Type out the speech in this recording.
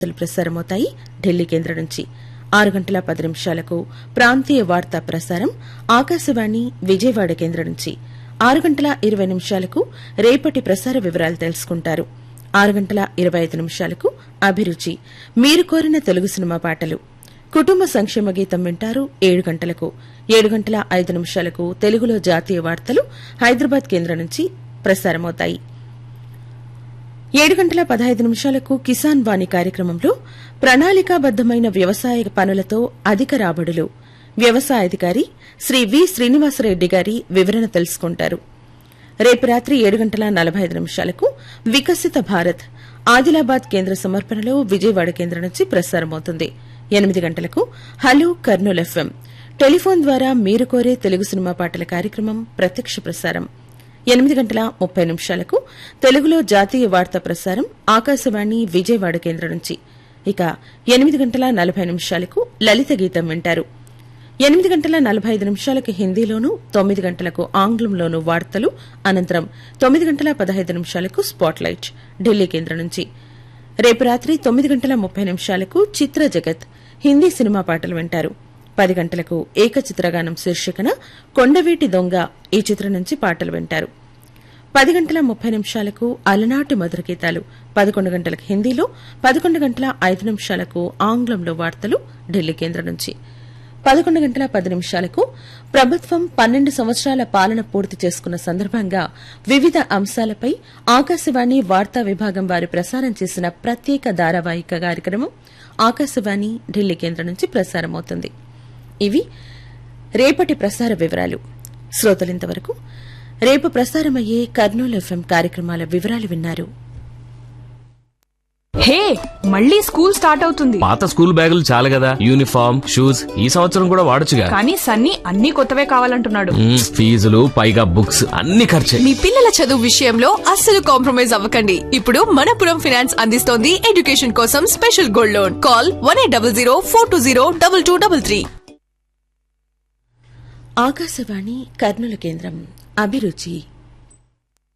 వార్తలు ప్రసారమవుతాయి ఢిల్లీ కేంద్రం నుంచి ఆరు గంటల పది నిమిషాలకు ప్రాంతీయ వార్తా ప్రసారం ఆకాశవాణి విజయవాడ కేంద్రం నుంచి ఆరు గంటల ఇరవై నిమిషాలకు రేపటి ప్రసార వివరాలు తెలుసుకుంటారు ఆరు గంటల ఇరవై ఐదు నిమిషాలకు అభిరుచి మీరు కోరిన తెలుగు సినిమా పాటలు కుటుంబ సంక్షేమ గీతం వింటారు ఏడు గంటలకు ఏడు గంటల ఐదు నిమిషాలకు తెలుగులో జాతీయ వార్తలు హైదరాబాద్ కేంద్రం నుంచి ప్రసారమవుతాయి ఏడు గంటల పదహైదు నిమిషాలకు కిసాన్ వాణి కార్యక్రమంలో ప్రణాళికాబద్దమైన వ్యవసాయ పనులతో అధిక రాబడులు వ్యవసాయాధికారి శ్రీ వి శ్రీనివాసరెడ్డి గారి వివరణ తెలుసుకుంటారు రేపు రాత్రి ఏడు గంటల నలభై ఐదు నిమిషాలకు వికసిత భారత్ ఆదిలాబాద్ కేంద్ర సమర్పణలో విజయవాడ కేంద్రం నుంచి ప్రసారమవుతుంది ఎనిమిది గంటలకు హలో కర్నూల్ ఎఫ్ఎం టెలిఫోన్ ద్వారా మీరు కోరే తెలుగు సినిమా పాటల కార్యక్రమం ప్రత్యక్ష ప్రసారం ఎనిమిది గంటల ముప్పై నిమిషాలకు తెలుగులో జాతీయ వార్తా ప్రసారం ఆకాశవాణి విజయవాడ కేంద్రం నుంచి ఇక ఎనిమిది గంటల నలభై నిమిషాలకు లలిత గీతం వింటారు ఎనిమిది గంటల నలభై ఐదు నిమిషాలకు హిందీలోను తొమ్మిది గంటలకు ఆంగ్లంలోను వార్తలు అనంతరం తొమ్మిది గంటల పదహైదు నిమిషాలకు స్పాట్లైట్ ఢిల్లీ కేంద్రం నుంచి రేపు రాత్రి తొమ్మిది గంటల ముప్పై నిమిషాలకు చిత్ర జగత్ హిందీ సినిమా పాటలు వింటారు పది గంటలకు ఏకచిత్రగానం శీర్షికన కొండవీటి దొంగ ఈ చిత్రం నుంచి పాటలు వింటారు పది గంటల ముప్పై నిమిషాలకు అలనాటి మధుర గీతాలు పదకొండు గంటలకు హిందీలో పదకొండు గంటల ఐదు నిమిషాలకు ఆంగ్లంలో వార్తలు ఢిల్లీ కేంద్రం నుంచి పదకొండు గంటల పది నిమిషాలకు ప్రభుత్వం పన్నెండు సంవత్సరాల పాలన పూర్తి చేసుకున్న సందర్భంగా వివిధ అంశాలపై ఆకాశవాణి వార్తా విభాగం వారు ప్రసారం చేసిన ప్రత్యేక ధారావాహిక కార్యక్రమం ఆకాశవాణి ఢిల్లీ కేంద్రం నుంచి ప్రసారమవుతుంది ఇవి రేపటి ప్రసార వివరాలు శ్రోతలింతవరకు రేపు ప్రసారమయ్యే కర్నూలు ఎఫ్ఎం కార్యక్రమాల వివరాలు విన్నారు హే మళ్ళీ స్కూల్ స్టార్ట్ అవుతుంది పాత స్కూల్ బ్యాగులు చాలు కదా యూనిఫామ్ షూస్ ఈ సంవత్సరం కూడా వాడొచ్చుగా కానీ సన్నీ అన్ని కొత్తవే కావాలంటున్నాడు మ్మ్, ఫీజులు పైగా బుక్స్ అన్ని ఖర్చే మీ పిల్లల చదువు విషయంలో అస్సలు కాంప్రమైజ్ అవ్వకండి ఇప్పుడు మనపురం ఫైనాన్స్ అందిస్తోంది ఎడ్యుకేషన్ కోసం special gold loan call one eight double zero four two zero double two double three Akashvani Kurnool కేంద్రం అభిరుచి